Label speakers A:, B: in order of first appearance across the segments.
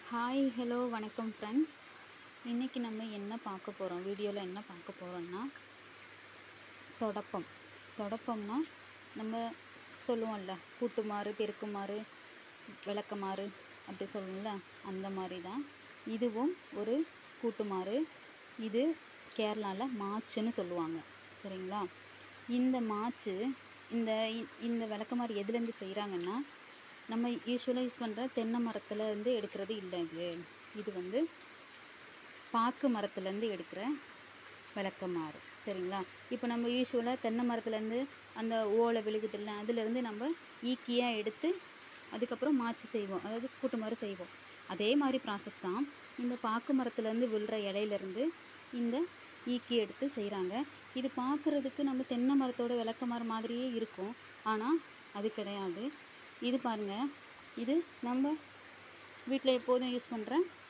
A: hi hello வணக்கம் friends இன்றைக்கி நம்ம என்ன பார்க்க போகிறோம் வீடியோவில் என்ன பார்க்க போகிறோம்னா தொடப்பம் தொடப்பம்னா நம்ம சொல்லுவோம்ல கூட்டுமாறு பெருக்குமாறு விளக்கமாறு அப்படி சொல்லுவோம்ல அந்த மாதிரி தான் இதுவும் ஒரு கூட்டுமாறு இது கேரளாவில் மாச்சுன்னு சொல்லுவாங்க சரிங்களா இந்த மாச்சு இந்த இ- இந்த விளக்கமாறு எதுலேருந்து செய்கிறாங்கன்னா நம்ம யூஸ்வலாக யூஸ் பண்ணுற தென்னை மரத்துல இருந்து எடுக்கிறது இல்லை இது இது வந்து பாக்கு மரத்துலேருந்து எடுக்கிற விளக்கமாறு சரிங்களா இப்போ நம்ம யூஸ்வலாக தென்னை மரத்துலேருந்து அந்த ஓலை விழுகுதில்ல அதுலேருந்து நம்ம ஈக்கியாக எடுத்து அதுக்கப்புறம் மாச்சு செய்வோம் அதாவது கூட்டுமாறு செய்வோம் அதே மாதிரி ப்ராசஸ் தான் இந்த பாக்கு மரத்துலேருந்து விழுற இலையிலேருந்து இந்த ஈக்கி எடுத்து செய்கிறாங்க இது பார்க்குறதுக்கு நம்ம தென்னை மரத்தோட விளக்கமாறு மாதிரியே இருக்கும் ஆனால் அது கிடையாது இது பாருங்கள் இது நம்ம வீட்டில் எப்போதும் யூஸ் பண்ணுற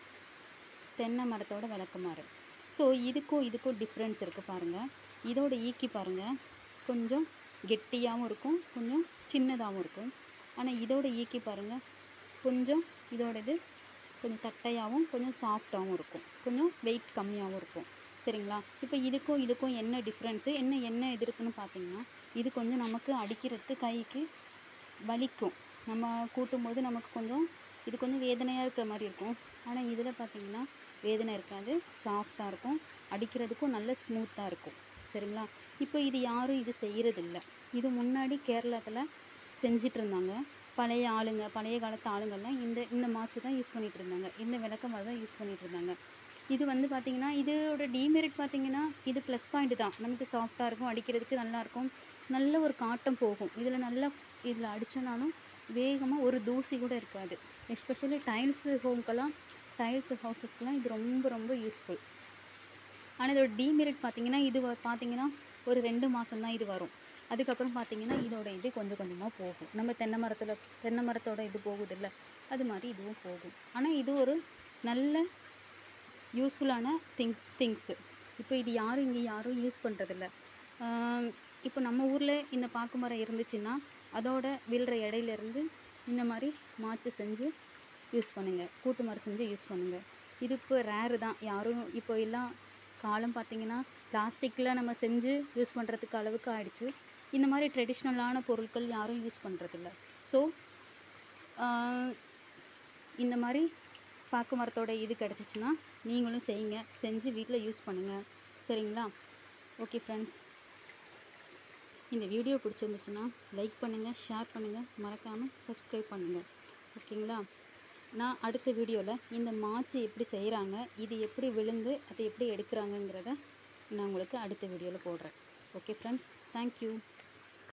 A: தென்னை மரத்தோட விளக்கமாறு ஸோ இதுக்கும் இதுக்கும் டிஃப்ரென்ஸ் இருக்குது பாருங்கள் இதோட ஈக்கி பாருங்கள் கொஞ்சம் கெட்டியாகவும் இருக்கும் கொஞ்சம் சின்னதாகவும் இருக்கும் ஆனால் இதோட ஈக்கி பாருங்கள் கொஞ்சம் இதோட இது கொஞ்சம் தட்டையாகவும் கொஞ்சம் சாஃப்டாகவும் இருக்கும் கொஞ்சம் வெயிட் கம்மியாகவும் இருக்கும் சரிங்களா இப்போ இதுக்கும் இதுக்கும் என்ன டிஃப்ரென்ஸு என்ன என்ன இது இருக்குன்னு பார்த்தீங்கன்னா இது கொஞ்சம் நமக்கு அடிக்கிறதுக்கு கைக்கு வலிக்கும் நம்ம கூட்டும்போது நமக்கு கொஞ்சம் இது கொஞ்சம் வேதனையாக இருக்கிற மாதிரி இருக்கும் ஆனால் இதில் பார்த்தீங்கன்னா வேதனை இருக்காது சாஃப்டாக இருக்கும் அடிக்கிறதுக்கும் நல்ல ஸ்மூத்தாக இருக்கும் சரிங்களா இப்போ இது யாரும் இது செய்கிறதில்ல இது முன்னாடி கேரளாத்தில் செஞ்சிட்டு இருந்தாங்க பழைய ஆளுங்க பழைய காலத்து ஆளுங்கள்லாம் இந்த இந்த மாச்சு தான் யூஸ் பண்ணிட்டு இருந்தாங்க இந்த விளக்கமாறு தான் யூஸ் பண்ணிட்டு இருந்தாங்க இது வந்து பார்த்தீங்கன்னா இதோட டிமெரிட் பார்த்தீங்கன்னா இது ப்ளஸ் பாயிண்ட் தான் நமக்கு சாஃப்டாக இருக்கும் அடிக்கிறதுக்கு நல்லா இருக்கும் நல்ல ஒரு காட்டம் போகும் இதில் நல்லா இதில் அடித்தனாலும் வேகமாக ஒரு தூசி கூட இருக்காது எஸ்பெஷலி டைல்ஸு ஹோம்க்கெல்லாம் டைல்ஸ் ஹவுசஸ்க்கெலாம் இது ரொம்ப ரொம்ப யூஸ்ஃபுல் ஆனால் இதோட டிமெரிட் பார்த்தீங்கன்னா இது வ- பார்த்தீங்கன்னா ஒரு ரெண்டு மாதம் தான் இது வரும் அதுக்கப்புறம் பார்த்தீங்கன்னா இதோட இது கொஞ்சம் கொஞ்சமாக போகும் நம்ம தென்னை மரத்தில் தென்னை மரத்தோட இது போகுதில்ல அது மாதிரி இதுவும் போகும் ஆனால் இது ஒரு நல்ல யூஸ்ஃபுல்லான திங் திங்ஸு இப்போ இது யாரும் இங்கே யாரும் யூஸ் பண்ணுறதில்ல இப்போ நம்ம ஊரில் இந்த பாக்கு மரம் இருந்துச்சுன்னா அதோட விழுற இடையிலேருந்து இந்த மாதிரி மாச்சு செஞ்சு யூஸ் பண்ணுங்கள் கூட்டு மரம் செஞ்சு யூஸ் பண்ணுங்கள் இது இப்போ ரேரு தான் யாரும் இப்போ எல்லாம் காலம் பார்த்தீங்கன்னா பிளாஸ்டிக்கில் நம்ம செஞ்சு யூஸ் பண்ணுறதுக்கு அளவுக்கு ஆயிடுச்சு இந்த மாதிரி ட்ரெடிஷ்னலான பொருட்கள் யாரும் யூஸ் பண்ணுறதில்ல ஸோ இந்த மாதிரி பாக்கு மரத்தோட இது கிடச்சிச்சின்னா நீங்களும் செய்யுங்க செஞ்சு வீட்டில் யூஸ் பண்ணுங்கள் சரிங்களா ஓகே ஃப்ரெண்ட்ஸ் இந்த வீடியோ பிடிச்சிருந்துச்சுன்னா லைக் பண்ணுங்கள் ஷேர் பண்ணுங்கள் மறக்காமல் சப்ஸ்கிரைப் பண்ணுங்கள் ஓகேங்களா நான் அடுத்த வீடியோவில் இந்த மாச்சு எப்படி செய்கிறாங்க இது எப்படி விழுந்து அதை எப்படி எடுக்கிறாங்கங்கிறத நான் உங்களுக்கு அடுத்த வீடியோவில் போடுறேன் ஓகே ஃப்ரெண்ட்ஸ் தேங்க்யூ